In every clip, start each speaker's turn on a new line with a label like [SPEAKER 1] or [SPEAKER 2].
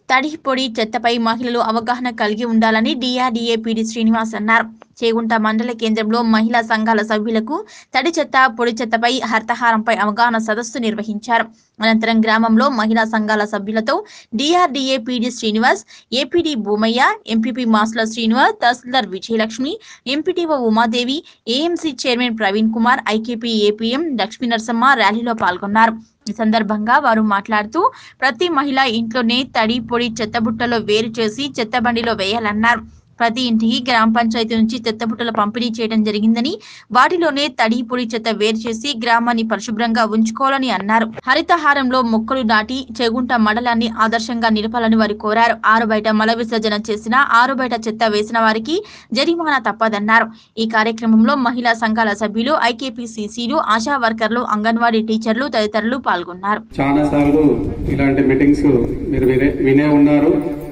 [SPEAKER 1] తడి పొడి చెత్తపై మహిళలు అవగాహన కలిగి ఉండాలని డిఆర్డీఏ పీడి శ్రీనివాస్ అన్నారు చేగుంట మండల కేంద్రంలో మహిళా సంఘాల సభ్యులకు తడి చెత్త పొడి చెత్తపై హర్తహారంపై అవగాహన సదస్సు నిర్వహించారు అనంతరం గ్రామంలో మహిళా సంఘాల సభ్యులతో DRDA PD Srinivas APD Bhumaiah MPP Masla Srinivas తహసీల్దార్ Vijayalakshmi MPTO Umadevi AMC chairman Praveen Kumar IKP APM Lakshmi Narasamma ర్యాలీలో పాల్గొన్నారు ఈ సందర్భంగా వారు మాట్లాడుతూ ప్రతి మహిళ ఇంట్లోనే తడి పొడి చెత్తబుట్టలో వేరు చేసి చెత్తబండిలో వేయాలన్నారు ప్రతి ఇంటికి గ్రామ పంచాయతీ నుంచి చెత్తబుట్టలు పంపిణీ చేయడం జరిగిందని వాటిలోనే తడి పొడి చెత్త వేరు చేసి గ్రామాన్ని పరిశుభ్రంగా ఉంచుకోవాలని అన్నారు హరితహారంలో మొక్కలు నాటి చెగుంట మండలాన్ని ఆదర్శంగా నిలపాలని వారు కోరారు ఆరు బయట మల విసర్జన చేసిన ఆరు బయట చెత్త వేసిన వారికి జరిమానా తప్పదన్నారు ఈ కార్యక్రమంలో మహిళా సంఘాల సభ్యులు ఐకేపీసీసీలు ఆశా వర్కర్లు అంగన్వాడీ టీచర్లు తదితరులు పాల్గొన్నారు
[SPEAKER 2] చాలా సార్లు ఇలాంటి మీటింగ్స్ మీరు వినే వినే ఉన్నారు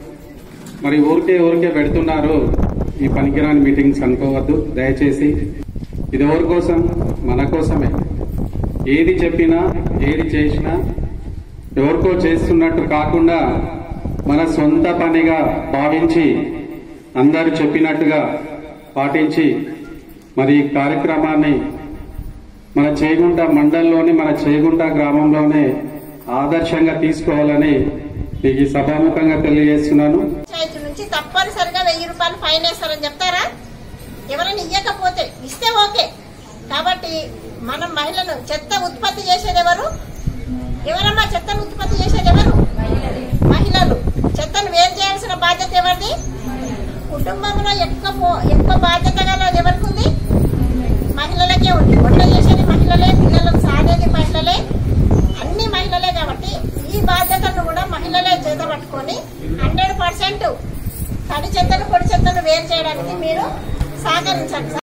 [SPEAKER 2] మరి ఊరికే ఊరికే పెడుతున్నారు ఈ పనికిరాని మీటింగ్స్ అనుకోవద్దు దయచేసి ఇది ఎవరి కోసం మన కోసమే ఏది చెప్పినా ఏది చేసినా ఎవరికో చేస్తున్నట్టు కాకుండా మన సొంత పనిగా భావించి అందరూ చెప్పినట్టుగా పాటించి మరి ఈ కార్యక్రమాన్ని మన చేగుంట మండలంలోని మన చేగుంట గ్రామంలోనే ఆదర్శంగా తీసుకోవాలని మీకు ఈ సభాముఖంగా తెలియజేస్తున్నాను
[SPEAKER 3] పంచాయతీ నుంచి తప్పనిసరిగా వెయ్యి రూపాయలు ఫైన్ వేస్తారని చెప్తారా ఎవరైనా ఇయ్యకపోతే ఇస్తే ఓకే కాబట్టి మనం మహిళలు చెత్త ఉత్పత్తి చేసేది ఎవరు ఎవరమ్మా చెత్తను ఉత్పత్తి చేసేది ఎవరు మహిళలు చెత్తను వేరు చేయాల్సిన బాధ్యత ఎవరిది కుటుంబంలో ఎక్కువ పో- ఎక్కువ బాధ్యత గల ఎవరికి ఉంది మహిళలకే ఉంది వంట చేసేది మహిళలే పిల్లలకు సాగేది మహిళలే అన్ని మహిళలే కాబట్టి ఈ బాధ్యతను కూడా మహిళలే చేత పట్టుకొని హండ్రెడ్ పర్సెంట్ తడి చెత్తను పొడి చెత్తను వేరు చేయడానికి మీరు సహకరించండి